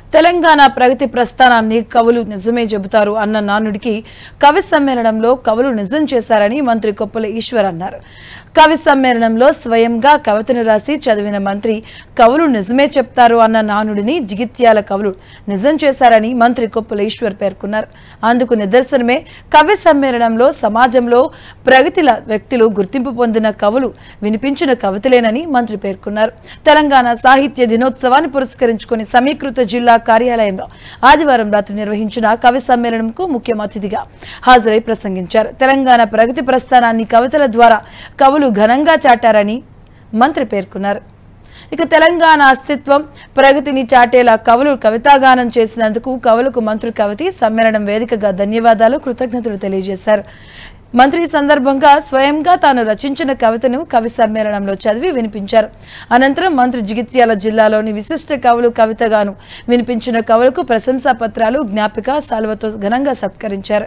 తెలంగాణ ప్రగతి ప్రస్థానాన్ని కవులు నిజమే చెబుతారు అన్న నానుడికి కవి సమ్మేళనంలో కవులు నిజం చేశారని మంత్రి కొప్పుల ఈశ్వర్ అన్నారు కవి సమ్మేళనంలో స్వయంగా కవితను రాసి చదివిన మంత్రి కవులు నిజమే చెప్తారు అన్న నానుడిని జిగిత్యాల కవులు నిజం చేశారని మంత్రి కొప్పుల ఈశ్వర్ పేర్కొన్నారు అందుకు నిదర్శనమే కవి సమ్మేళనంలో సమాజంలో ప్రగతిల వ్యక్తులు గుర్తింపు పొందిన కవులు వినిపించిన కవితలేనని మంత్రి పేర్కొన్నారు తెలంగాణ సాహిత్య దినోత్సవాన్ని పురస్కరించుకుని సమీకృత జిల్లా కార్యాలయంలో ఆదివారం రాత్రి నిర్వహించిన కవి సమ్మేళనంకు ముఖ్య అతిథిగా హాజరై ప్రసంగించారు తెలంగాణ ప్రగతి ప్రస్థానాన్ని కవితల ద్వారా కవులు ఘనంగా చాటారని మంత్రి పేర్కొన్నారు ఇక తెలంగాణ అస్తిత్వం ప్రగతిని చాటేలా కవులు కవితాగానం చేసినందుకు కవులకు మంత్రి కవితి సమ్మేళనం వేదికగా ధన్యవాదాలు కృతజ్ఞతలు తెలియజేశారు మంత్రి ఈ సందర్భంగా స్వయంగా తాను రచించిన కవితను కవి సమ్మేళనంలో చదివి వినిపించారు అనంతరం మంత్రి జిగిత్యాల జిల్లాలోని విశిష్ట కవులు కవితగాను వినిపించిన కవులకు ప్రశంసా పత్రాలు జ్ఞాపిక సాల్వతో ఘనంగా సత్కరించారు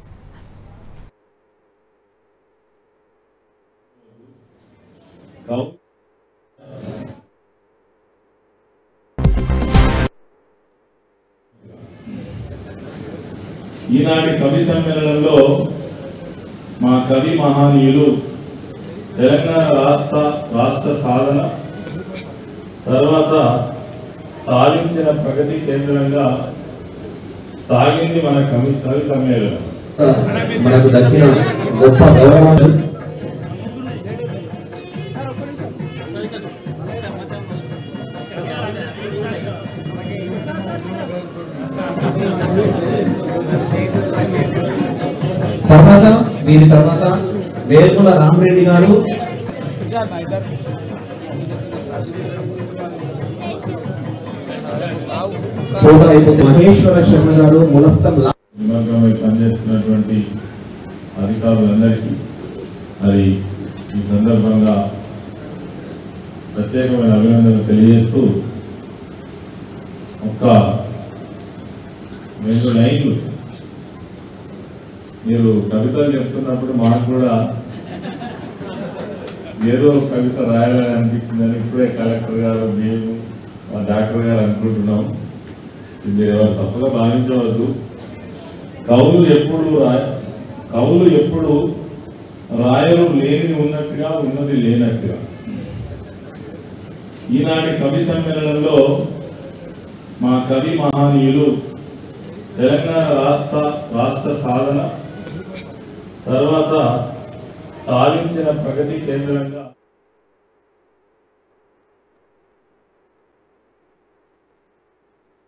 కౌ ఈనాటి కవి సమ్మేళనంలో మా కవి మహానీయులు తెలంగాణ రాష్ట్ర రాష్ట్ర సాధన తర్వాత సాధించిన ప్రగతి కేంద్రంగా సాగింది మన కవి కవి సమ్మేళనం మనకు దక్కిన గొప్ప గౌరవాలు తర్వాత దీని తర్వాత వేల్ముల రామరెడ్డి గారు ఫోటో అయిపోతే మహేశ్వర శర్మ గారు ములస్తం లా- నిమగ్నమై పనిచేస్తున్నటువంటి అధికారులందరికీ మరి ఈ సందర్భంగా ప్రత్యేకమైన అభినందనలు తెలియజేస్తూ ఒక్క రెండు లైన్లు మీరు కవితలు చెప్తున్నప్పుడు మాకు కూడా ఏదో కవిత రాయాలని అనిపించిందని ఇప్పుడే కలెక్టర్ గారు మేము మా డాక్టర్ గారు అనుకుంటున్నాం ఇది మీరు ఎవరు తప్పుగా భావించవద్దు కవులు ఎప్పుడు రా- కవులు ఎప్పుడు రాయలు లేనిది ఉన్నట్టుగా ఉన్నది లేనట్టుగా ఈనాటి కవి సమ్మేళనంలో మా కవి మహానీయులు తెలంగాణ రాష్ట్ర రాష్ట్ర సాధన తర్వాత సాధించిన ప్రగతి కేంద్రంగా